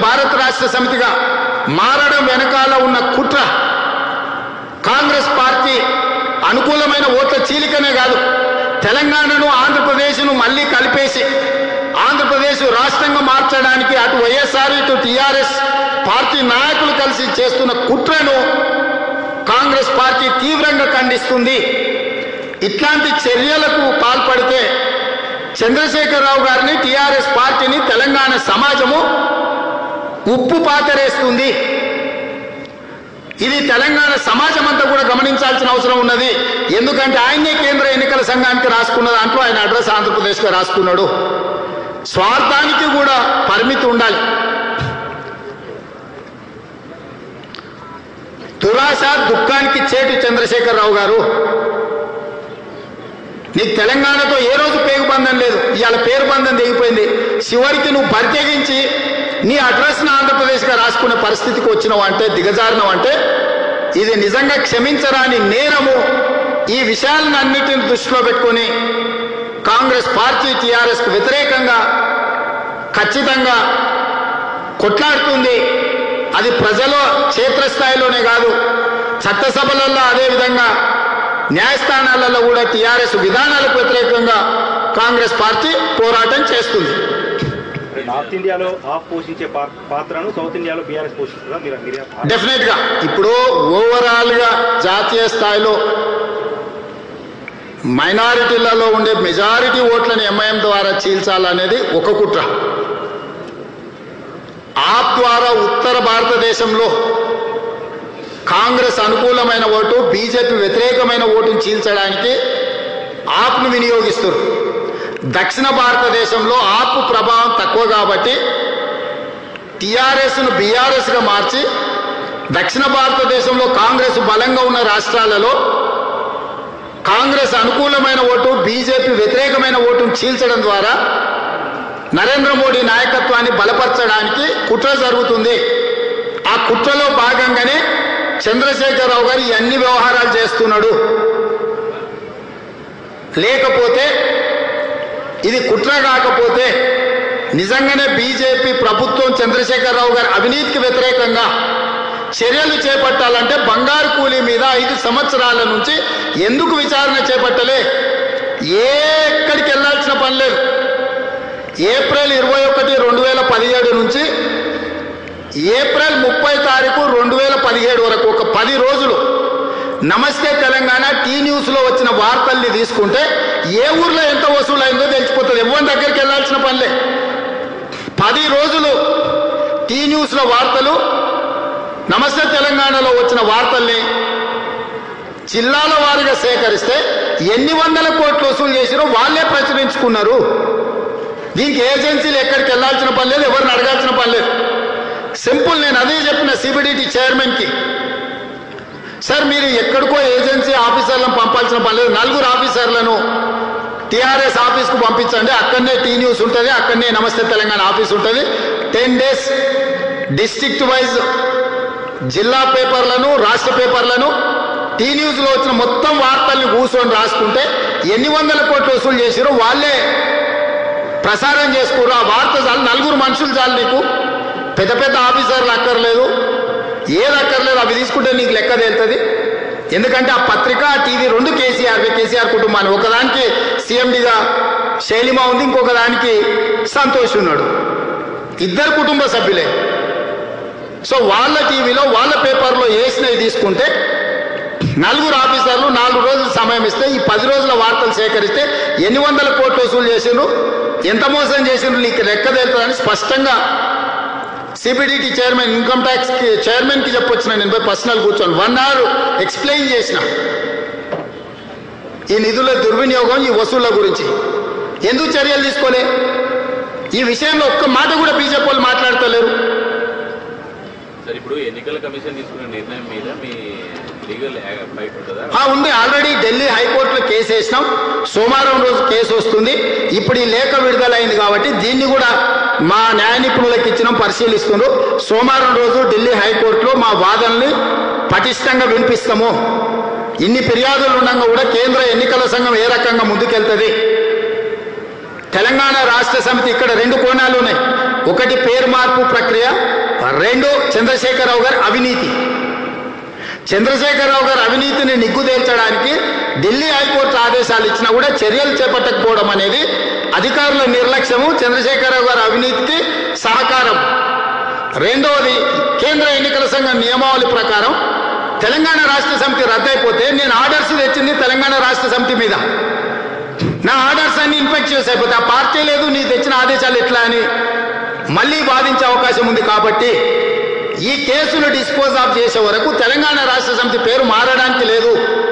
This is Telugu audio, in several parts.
భారత రాష్ట్ర సమితిగా మారడం వెనకాల ఉన్న కుట్ర కాంగ్రెస్ పార్టీ అనుకూలమైన ఓట్ల చీలికనే కాదు తెలంగాణను ఆంధ్రప్రదేశ్ను మళ్ళీ కలిపేసి ఆంధ్రప్రదేశ్ రాష్ట్రంగా మార్చడానికి అటు వైఎస్ఆర్ ఇటు టీఆర్ఎస్ పార్టీ నాయకులు కలిసి చేస్తున్న కుట్రను కాంగ్రెస్ పార్టీ తీవ్రంగా ఖండిస్తుంది ఇట్లాంటి చర్యలకు పాల్పడితే చంద్రశేఖరరావు గారిని టీఆర్ఎస్ పార్టీని తెలంగాణ సమాజము ఉప్పు పాతరేస్తుంది ఇది తెలంగాణ సమాజం అంతా కూడా గమనించాల్సిన అవసరం ఉన్నది ఎందుకంటే ఆయనే కేంద్ర ఎన్నికల సంఘానికి రాసుకున్న దాంట్లో ఆయన అడ్రస్ ఆంధ్రప్రదేశ్గా రాసుకున్నాడు స్వార్థానికి కూడా పరిమితి ఉండాలి దురాశ దుఃఖానికి చేటు చంద్రశేఖరరావు గారు నీకు తెలంగాణతో ఏ రోజు పేరు బంధం లేదు ఇవాళ పేరు బంధం తెగిపోయింది చివరికి నువ్వు బరితెగించి నీ అడ్రస్ను ఆంధ్రప్రదేశ్గా రాసుకునే పరిస్థితికి వచ్చినావు అంటే దిగజారినావు అంటే ఇది నిజంగా క్షమించరాని నేరము ఈ విషయాలను అన్నిటిని దృష్టిలో పెట్టుకొని కాంగ్రెస్ పార్టీ టీఆర్ఎస్కు వ్యతిరేకంగా ఖచ్చితంగా కొట్లాడుతుంది అది ప్రజల క్షేత్రస్థాయిలోనే కాదు చట్టసభలలో అదేవిధంగా న్యాయస్థానాలలో కూడా టీఆర్ఎస్ విధానాలకు వ్యతిరేకంగా కాంగ్రెస్ పార్టీ పోరాటం చేస్తుంది నార్త్ ఇండియాలో ఆప్ పోషించే పా- పాత్రను సౌత్ ఇండియాలో బీఆర్ఎస్ పోషిస్తుందా మీరు మీరే డెఫినెట్ గా ఇప్పుడు ఓవరాల్ గా జాతీయ స్థాయిలో మైనారిటీలలో ఉండే మెజారిటీ ఓట్లను ఎంఐఎం ద్వారా చీల్చాలనేది ఒక కుట్ర ఆప్ ద్వారా ఉత్తర భారతదేశంలో కాంగ్రెస్ అనుకూలమైన ఓటు బీజేపీ వ్యతిరేకమైన ఓటును చీల్చడానికి ఆప్ను వినియోగిస్తారు దక్షిణ భారతదేశంలో ఆప్ ప్రభావం తక్కువ కాబట్టి టీఆర్ఎస్ను బీఆర్ఎస్గా మార్చి దక్షిణ భారతదేశంలో కాంగ్రెస్ బలంగా ఉన్న రాష్ట్రాలలో కాంగ్రెస్ అనుకూలమైన ఓటు బీజేపీ వ్యతిరేకమైన ఓటును చీల్చడం ద్వారా నరేంద్ర మోడీ నాయకత్వాన్ని బలపరచడానికి కుట్ర జరుగుతుంది ఆ కుట్రలో భాగంగానే చంద్రశేఖరరావు గారు ఈ అన్ని వ్యవహారాలు చేస్తున్నాడు లేకపోతే ఇది కుట్ర కాకపోతే నిజంగానే బీజేపీ ప్రభుత్వం చంద్రశేఖరరావు గారి అవినీతికి వ్యతిరేకంగా చర్యలు చేపట్టాలంటే బంగారు కూలీ మీద ఐదు సంవత్సరాల నుంచి ఎందుకు విచారణ చేపట్టలే ఎక్కడికి వెళ్ళాల్సిన పని లేదు ఏప్రిల్ ఇరవై ఒకటి రెండు వేల పదిహేడు నుంచి ఏప్రిల్ ముప్పై తారీఖు రెండు వేల పదిహేడు వరకు ఒక పది రోజులు నమస్తే తెలంగాణ టీ న్యూస్లో వచ్చిన వార్తల్ని తీసుకుంటే ఏ ఊర్లో ఎంత వసూలైందో తెలిసిపోతుంది ఎవరి దగ్గరికి వెళ్ళాల్సిన పనిలే పది రోజులు టీ న్యూస్లో వార్తలు నమస్తే తెలంగాణలో వచ్చిన వార్తల్ని జిల్లాల వారీగా సేకరిస్తే ఎన్ని వందల కోట్లు వసూలు చేసిరో వాళ్ళే ప్రచురించుకున్నారు దీనికి ఏజెన్సీలు ఎక్కడికి వెళ్ళాల్సిన పని లేదు ఎవరిని అడగాల్సిన పని లేదు సింపుల్ నేను అదే చెప్పిన సిబిడిటి చైర్మన్కి సార్ మీరు ఎక్కడికో ఏజెన్సీ ఆఫీసర్లను పంపాల్సిన పని లేదు నలుగురు ఆఫీసర్లను టీఆర్ఎస్ ఆఫీస్కు పంపించండి అక్కడనే టీ న్యూస్ ఉంటుంది అక్కడనే నమస్తే తెలంగాణ ఆఫీస్ ఉంటుంది టెన్ డేస్ డిస్ట్రిక్ట్ వైజ్ జిల్లా పేపర్లను రాష్ట్ర పేపర్లను టీ న్యూస్లో వచ్చిన మొత్తం వార్తల్ని కూర్చొని రాసుకుంటే ఎన్ని వందల కోట్లు వసూలు చేసిరో వాళ్ళే ప్రసారం చేసుకోరు ఆ వార్త చాలు నలుగురు మనుషులు చాలు నీకు పెద్ద పెద్ద ఆఫీసర్లు అక్కర్లేదు ఏది అక్కర్లేదు అవి తీసుకుంటే నీకు లెక్క తేలుతుంది ఎందుకంటే ఆ పత్రిక ఆ టీవీ రెండు కేసీఆర్ కేసీఆర్ కుటుంబాన్ని ఒకదానికి సీఎండిగా శైలిమా ఉంది ఇంకొక దానికి సంతోష్ ఉన్నాడు ఇద్దరు కుటుంబ సభ్యులే సో వాళ్ళ టీవీలో వాళ్ళ పేపర్లో వేసినవి తీసుకుంటే నలుగురు ఆఫీసర్లు నాలుగు రోజులు సమయం ఇస్తే ఈ పది రోజుల వార్తలు సేకరిస్తే ఎన్ని వందల కోట్లు వసూలు చేసిండ్రు ఎంత మోసం చేసిండ్రు నీకు లెక్క తెలుతుందని స్పష్టంగా సిబిడిటి చైర్మన్ ఇన్కమ్ ట్యాక్స్ కి చైర్మన్ కి చెప్పొచ్చిన నేను పోయి పర్సనల్ కూర్చొని వన్ అవర్ ఎక్స్ప్లెయిన్ చేసిన ఈ నిధుల దుర్వినియోగం ఈ వసూళ్ల గురించి ఎందుకు చర్యలు తీసుకోలే ఈ విషయంలో ఒక్క మాట కూడా బీజేపీ వాళ్ళు మాట్లాడతలేరు సార్ ఇప్పుడు ఎన్నికల కమిషన్ తీసుకున్న నిర్ణయం మీద మీ లీగల్ ఫైట్ ఉంటుందా ఆ, ఉంది ఆల్రెడీ ఢిల్లీ హైకోర్టులో కేసు వేసినాం సోమవారం రోజు కేసు వస్తుంది ఇప్పుడు ఈ లేఖ విడుదలైంది కాబట్టి దీన్ని కూడా మా న్యాయ నిపుణులకు ఇచ్చినాం పరిశీలిస్తున్నారు సోమవారం రోజు ఢిల్లీ హైకోర్టులో మా వాదనల్ని పటిష్టంగా వినిపిస్తాము ఇన్ని ఫిర్యాదులు ఉండగా కూడా కేంద్ర ఎన్నికల సంఘం ఏ రకంగా ముందుకెళ్తుంది తెలంగాణ రాష్ట్ర సమితి ఇక్కడ రెండు కోణాలు ఉన్నాయి ఒకటి పేరు మార్పు ప్రక్రియ రెండు చంద్రశేఖరరావు గారి అవినీతి చంద్రశేఖరరావు గారి అవినీతిని నిగ్గు తేల్చడానికి ఢిల్లీ హైకోర్టు ఆదేశాలు ఇచ్చినా కూడా చర్యలు చేపట్టకపోవడం అనేది అధికారుల నిర్లక్ష్యము చంద్రశేఖరరావు గారి అవినీతికి సహకారం రెండవది కేంద్ర ఎన్నికల సంఘం నియమావళి ప్రకారం తెలంగాణ రాష్ట్ర సమితి రద్దయిపోతే నేను ఆర్డర్స్ తెచ్చింది తెలంగాణ రాష్ట్ర సమితి మీద నా ఆర్డర్స్ అన్ని ఇన్ఫెక్టివ్స్ అయిపోతాయి ఆ పార్టీ లేదు నీ తెచ్చిన ఆదేశాలు ఎట్లా అని మళ్ళీ బాధించే అవకాశం ఉంది కాబట్టి ఈ కేసును డిస్పోజ్ ఆఫ్ చేసే వరకు తెలంగాణ రాష్ట్ర సమితి పేరు మారడానికి లేదు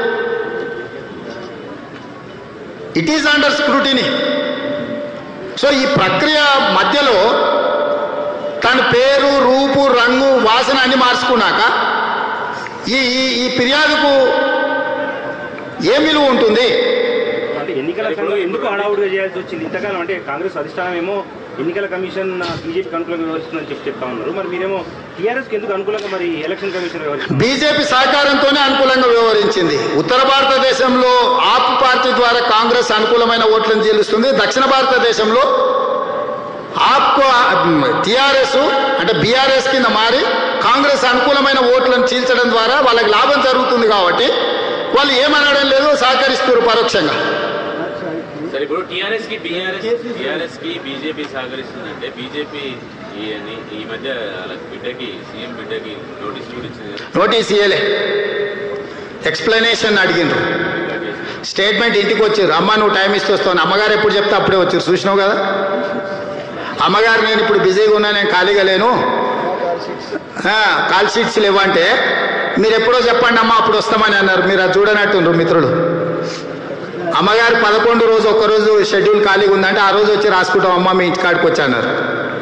it is under scrutiny so ఈ ప్రక్రియ మధ్యలో తన పేరు రూపు రంగు వాసన అన్ని మార్చుకున్నాక ఈ ఈ- ఈ ఫిర్యాదుకు ఏం విలువ ఉంటుంది అంటే ఎన్నికల సంఘం ఎందుకు హడావుడిగా చేయాల్సి వచ్చింది ఇంతకాలం అంటే కాంగ్రెస్ అధిష్టానం ఏమో ఎన్నికల కమిషన్ బీజేపీకి అనుకూలంగా వ్యవహరిస్తుందని చెప్పి చెప్తా ఉన్నారు మరి మీరేమో టీఆర్ఎస్కి ఎందుకు అనుకూలంగా మరి ఎలక్షన్ కమిషన్ వ్యవహరిస్తుంది బీజేపీ సహకారంతోనే అనుకూలంగా వ్యవహరించింది ఉత్తర భారతదేశంలో ఆప్ పార్టీ ద్వారా కాంగ్రెస్ అనుకూలమైన ఓట్లను చెల్లిస్తుంది దక్షిణ భారతదేశంలో ఆప్కో టిఆర్ఎస్ అంటే బీఆర్ఎస్ కింద మారి కాంగ్రెస్ అనుకూలమైన ఓట్లను చీల్చడం ద్వారా వాళ్ళకి లాభం జరుగుతుంది కాబట్టి వాళ్ళు ఏమనడం లేదు సహకరిస్తారు పరోక్షంగా సరే ఇప్పుడు టీఆర్ఎస్ కి బీఆర్ఎస్ టీఆర్ఎస్ కి బీజేపీ సహకరిస్తుందంటే బీజేపీ ఈ ఈ మధ్య వాళ్ళ బిడ్డకి సీఎం బిడ్డకి నోటీస్ కూడా ఇచ్చింది కదా నోటీస్ ఇయ్యలే ఎక్స్ప్లెనేషన్ అడిగిండ్రు రికార్డ్ చేసి. స్టేట్మెంట్ ఇంటికి వచ్చారు అమ్మ నువ్వు టైం ఇస్తే వస్తాను అమ్మగారు ఎప్పుడు చెప్తే అప్పుడే వచ్చారు చూసినావు కదా అమ్మగారు నేను ఇప్పుడు బిజీగా ఉన్నా నేను ఖాళీగా లేను ఆ, కాల్ షీట్స్ లేవంటే మీరు ఎప్పుడో చెప్పండి అమ్మ అప్పుడు వస్తామని అన్నారు మీరు అది చూడనట్టుండ్రు మిత్రులు అమ్మగారు పదకొండు రోజు ఒక్కరోజు షెడ్యూల్ ఖాళీగా ఉందంటే ఆ రోజు వచ్చి రాసుకుంటాం అమ్మ మీ ఇంటి కాడికి వచ్చి అన్నారు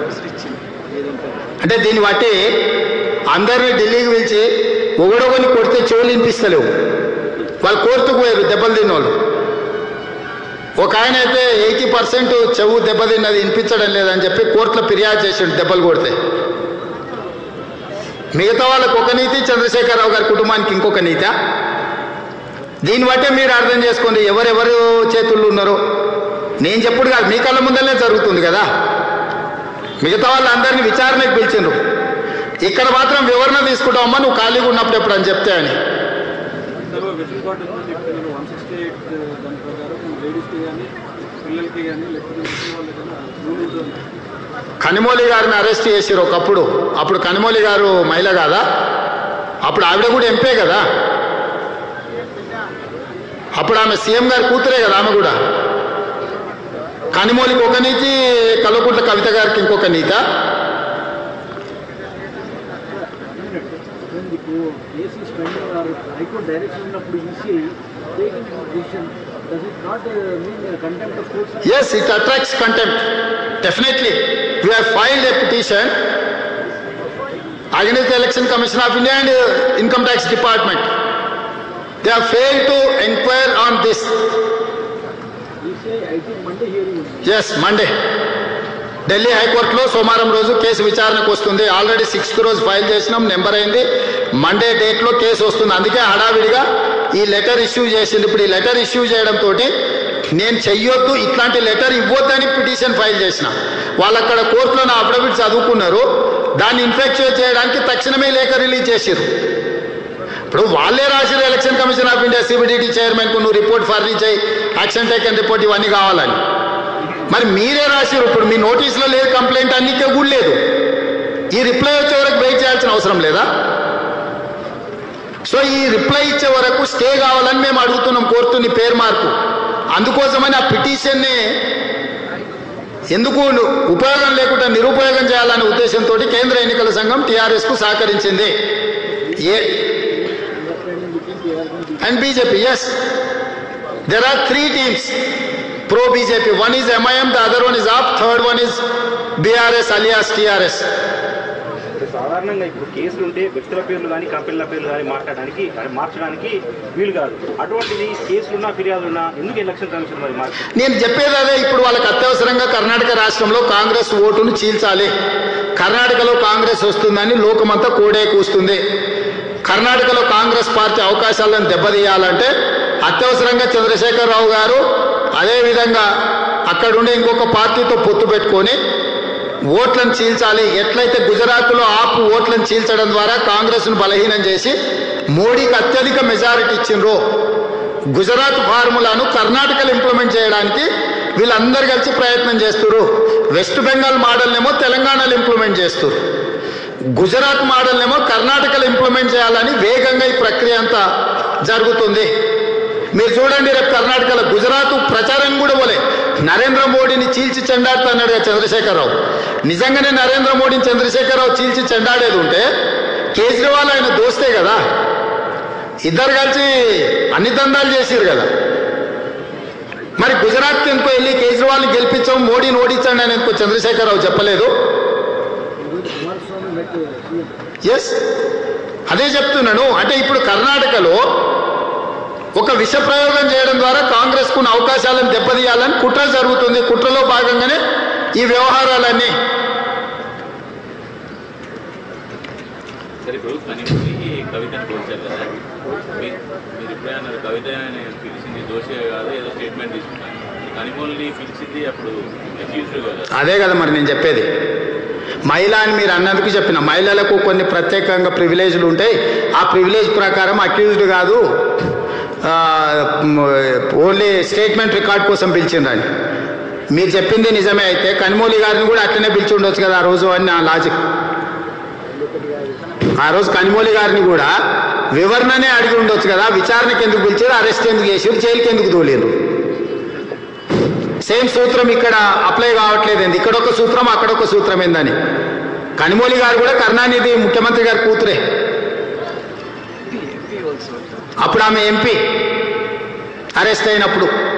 అంటే దీన్ని బట్టి అందరినీ ఢిల్లీకి పిలిచి ఒకడొకని కొడితే చెవులు వినిపిస్తలేవు వాళ్ళు కోర్టుకు పోయారు దెబ్బలు తిన్న వాళ్ళు ఒక ఆయన అయితే ఎయిటీ పర్సెంట్ చెవు దెబ్బతిన్నది వినిపించడం లేదని చెప్పి కోర్టులో ఫిర్యాదు చేసిండు దెబ్బలు కొడితే మిగతా వాళ్ళకు ఒక నీతి చంద్రశేఖరరావు గారి కుటుంబానికి ఇంకొక నీత దీన్ని బట్టే మీరు అర్థం చేసుకోండి ఎవరెవరు చేతుల్లో ఉన్నారో నేను చెప్పుడు కాదు మీ కళ్ళ ముందరనే జరుగుతుంది కదా మిగతా వాళ్ళందరినీ విచారణకు పిలిచిండ్రు ఇక్కడ మాత్రం వివరణ తీసుకుంటామమ్మా నువ్వు ఖాళీగా ఉన్నప్పుడు ఎప్పుడు అని చెప్తే అని ఇందులో వెసులుబాటు ఉందని చెప్తున్నారు వన్ సిక్స్టీ ఎయిట్ దాని ప్రకారం లేడీస్కి కానీ పిల్లలకి కానీ లేకపోతే ముస్లిం వాళ్ళకి కానీ రూల్ ఉంటుంది కనిమోలి గారిని అరెస్ట్ చేసిరు ఒకప్పుడు అప్పుడు కనిమోలి గారు మహిళ కాదా అప్పుడు ఆవిడ కూడా ఎంపే కదా అప్పుడు ఆమె సీఎం గారి కూతురే కదా ఆమె కూడా కనిమోలికి ఒక నీతి కల్వకుంట్ల కవిత గారికి ఇంకొక నీత When the co- case is pending or high court direction ఉన్నప్పుడు ECI taking decision, does it not uh, mean uh, contempt of court? Yes it attracts contempt definitely we have filed a petition against the election commission of india and uh, income tax department they have failed to inquire on this ECI, I think Monday hearing ఉంది. ఎస్ మండే ఢిల్లీ హైకోర్టులో సోమవారం రోజు కేసు విచారణకు వస్తుంది ఆల్రెడీ సిక్స్త్ రోజు ఫైల్ చేసినాం నెంబర్ అయింది మండే డేట్లో కేసు వస్తుంది అందుకే హడావిడిగా ఈ లెటర్ ఇష్యూ చేసింది ఇప్పుడు ఈ లెటర్ ఇష్యూ చేయడంతో నేను చెయ్యొద్దు ఇట్లాంటి లెటర్ ఇవ్వద్దని పిటిషన్ ఫైల్ చేసిన వాళ్ళు అక్కడ కోర్టులో నా అఫిడవిట్ చదువుకున్నారు దాన్ని ఇన్ఫెక్చుయేట్ చేయడానికి తక్షణమే లేఖ రిలీజ్ చేసిరు ఇప్పుడు వాళ్ళే రాసిరు election commission of India CBDT chairman కు నువ్వు రిపోర్ట్ ఫర్నిచ్ అయ్యి యాక్షన్ టేకన్ రిపోర్ట్ ఇవన్నీ కావాలని మరి మీరే రాసిరు ఇప్పుడు మీ నోటీసులో లేదు కంప్లైంట్ అన్నికే కూడా లేదు ఈ రిప్లై వచ్చే వరకు వెయిట్ చేయాల్సిన అవసరం లేదా సో ఈ రిప్లై ఇచ్చే వరకు స్టే కావాలని మేము అడుగుతున్నాం కోర్టుని పేరు మార్పు అందుకోసమని ఆ పిటిషన్ని ఎందుకు ఉపయోగం లేకుండా నిరుపయోగం చేయాలనే ఉద్దేశంతో కేంద్ర ఎన్నికల సంఘం టీఆర్ఎస్ కు సహకరించింది ఏ Understanding between TRS and BJP. and BJP, yes. There are three teams pro BJP. One is MIM, the other one is AP, third one is BRS alias TRS. ఇప్పుడు సాధారణంగా ఇప్పుడు కేసులు ఉంటే వ్యక్తుల పేర్లు కానీ కంపెనీల పేర్లు కానీ మాట్లాడడానికి అంటే మార్చడానికి వీలు కాదు అటువంటిది కేసులున్నా ఫిర్యాదులున్నా ఎందుకు ఎలక్షన్ కమిషన్ మరి మార్చి నేను చెప్పేది అదే ఇప్పుడు వాళ్ళకి అత్యవసరంగా కర్ణాటక రాష్ట్రంలో కాంగ్రెస్ ఓటును చీల్చాలి కర్ణాటకలో కాంగ్రెస్ వస్తుందని లోకమంతా కోడే కూస్తుంది కర్ణాటకలో కాంగ్రెస్ పార్టీ అవకాశాలను దెబ్బతీయాలంటే అత్యవసరంగా చంద్రశేఖరరావు గారు అదేవిధంగా అక్కడుండే ఇంకొక పార్టీతో పొత్తు పెట్టుకొని ఓట్లను చీల్చాలి ఎట్లయితే గుజరాత్లో ఆపు ఓట్లను చీల్చడం ద్వారా కాంగ్రెస్ను బలహీనం చేసి మోడీకి అత్యధిక మెజారిటీ ఇచ్చిండ్రో గుజరాత్ ఫార్ములాను కర్ణాటకలో ఇంప్లిమెంట్ చేయడానికి వీళ్ళందరూ కలిసి ప్రయత్నం చేస్తున్నారు వెస్ట్ బెంగాల్ మోడల్నేమో తెలంగాణలో ఇంప్లిమెంట్ చేస్తారు గుజరాత్ మోడల్నేమో కర్ణాటకలో ఇంప్లిమెంట్ చేయాలని వేగంగా ఈ ప్రక్రియ అంతా జరుగుతుంది మీరు చూడండి రేపు కర్ణాటకలో గుజరాత్ ప్రచారం కూడా పోలే నరేంద్ర మోడీని చీల్చి చెండాడుతా అన్నాడు కదా చంద్రశేఖరరావు నిజంగానే నరేంద్ర మోడీని చంద్రశేఖరరావు చీల్చి చెండాడేది ఉంటే కేజ్రీవాల్ ఆయన దోస్తే కదా ఇద్దరు కలిసి అన్ని దందాలు చేసిరు కదా మరి గుజరాత్కి ఎందుకో వెళ్ళి కేజ్రీవాల్ని గెలిపించాం మోడీని ఓడించండి అని ఎందుకో చంద్రశేఖరరావు చెప్పలేదు ఎస్ అదే చెప్తున్నాను అంటే ఇప్పుడు కర్ణాటకలో ఒక విష ప్రయోగం చేయడం ద్వారా కాంగ్రెస్ కున్న అవకాశాలను దెబ్బతీయాలని కుట్ర జరుగుతుంది కుట్రలో భాగంగానే ఈ వ్యవహారాలన్నీ సరే ఇప్పుడు కనిమూలి కవితను పోల్చారు కదా మీ- మీరు ఇప్పుడే అన్నారు కవిత అని పిలిచింది దోషి కాదు ఏదో స్టేట్మెంట్ తీసుకున్నాను కనిమూలిని పిలిచింది అప్పుడు అక్యూజ్డ్ కదా అదే కదా మరి నేను చెప్పేది మహిళ అని మీరు అన్నందుకు చెప్పిన మహిళలకు కొన్ని ప్రత్యేకంగా ప్రివిలేజ్లు ఉంటాయి ఆ ప్రివిలేజ్ ప్రకారం అక్యూజ్డ్ కాదు ఆ, మ్, ఓన్లీ స్టేట్మెంట్ రికార్డ్ కోసం పిలిచిండ్రని మీరు చెప్పింది నిజమే అయితే కనిమూలి గారిని కూడా అట్లనే పిలిచి ఉండొచ్చు కదా ఆ రోజు అని నా లాజిక్ ఆ రోజు కనిమూలి గారిని కూడా వివరణనే అడిగి ఉండొచ్చు కదా విచారణకి ఎందుకు పిలిచారు అరెస్ట్ ఎందుకు చేసారు జైలుకి ఎందుకు తోలేరు సేమ్ సూత్రం ఇక్కడ అప్లై కావట్లేదు ఏంది ఇక్కడ ఒక సూత్రం అక్కడ ఒక సూత్రం ఏందని కనిమూలి గారు కూడా కరుణానిధి ముఖ్యమంత్రి గారి కూతురే అప్పుడు ఆమె ఎంపీ అరెస్ట్ అయినప్పుడు